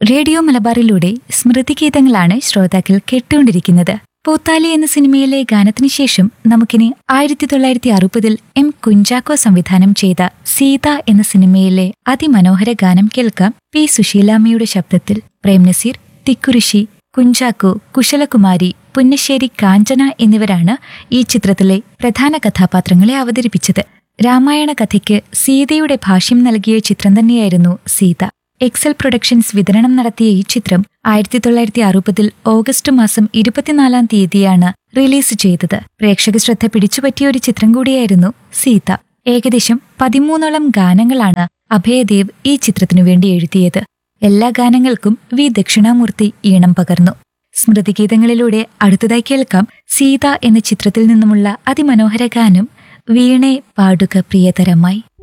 radio മലബാറിലൂടെ സ്മൃതിഗീതങ്ങളാണ് ശ്രോതാക്കൾ കേട്ടുകൊണ്ടിരിക്കുന്നത് പൂത്താലി എന്ന സിനിമയിലെ ഗാനത്തിനു ശേഷം നമുക്കിനി ആയിരത്തി തൊള്ളായിരത്തി അറുപതിൽ എം കുഞ്ചാക്കോ സംവിധാനം ചെയ്ത സീത എന്ന സിനിമയിലെ അതിമനോഹര ഗാനം കേൾക്കാം പി സുശീലാമ്മയുടെ ശബ്ദത്തിൽ പ്രേം നസീർ തിക്കുരിശി കുഞ്ചാക്കോ കുശലകുമാരി പുന്നശ്ശേരി കാഞ്ചന എന്നിവരാണ് ഈ ചിത്രത്തിലെ പ്രധാന കഥാപാത്രങ്ങളെ അവതരിപ്പിച്ചത് രാമായണ കഥയ്ക്ക് സീതയുടെ ഭാഷ്യം നൽകിയ ചിത്രം തന്നെയായിരുന്നു സീത എക്സൽ പ്രൊഡക്ഷൻസ് വിതരണം നടത്തിയ ഈ ചിത്രം ആയിരത്തി തൊള്ളായിരത്തി അറുപതിൽ ഓഗസ്റ്റ് മാസം ഇരുപത്തിനാലാം തീയതിയാണ് റിലീസ് ചെയ്തത് പ്രേക്ഷക ശ്രദ്ധ പിടിച്ചുപറ്റിയ ഒരു ചിത്രം കൂടിയായിരുന്നു സീത ഏകദേശം പതിമൂന്നോളം ഗാനങ്ങളാണ് അഭയദേവ് ഈ ചിത്രത്തിനു വേണ്ടി എഴുതിയത് എല്ലാ ഗാനങ്ങൾക്കും വി ദക്ഷിണാമൂർത്തി ഈണം പകർന്നു സ്മൃതിഗീതങ്ങളിലൂടെ അടുത്തതായി കേൾക്കാം സീത എന്ന ചിത്രത്തിൽ നിന്നുമുള്ള അതിമനോഹര ഗാനം വീണെ പാടുക പ്രിയതരമായി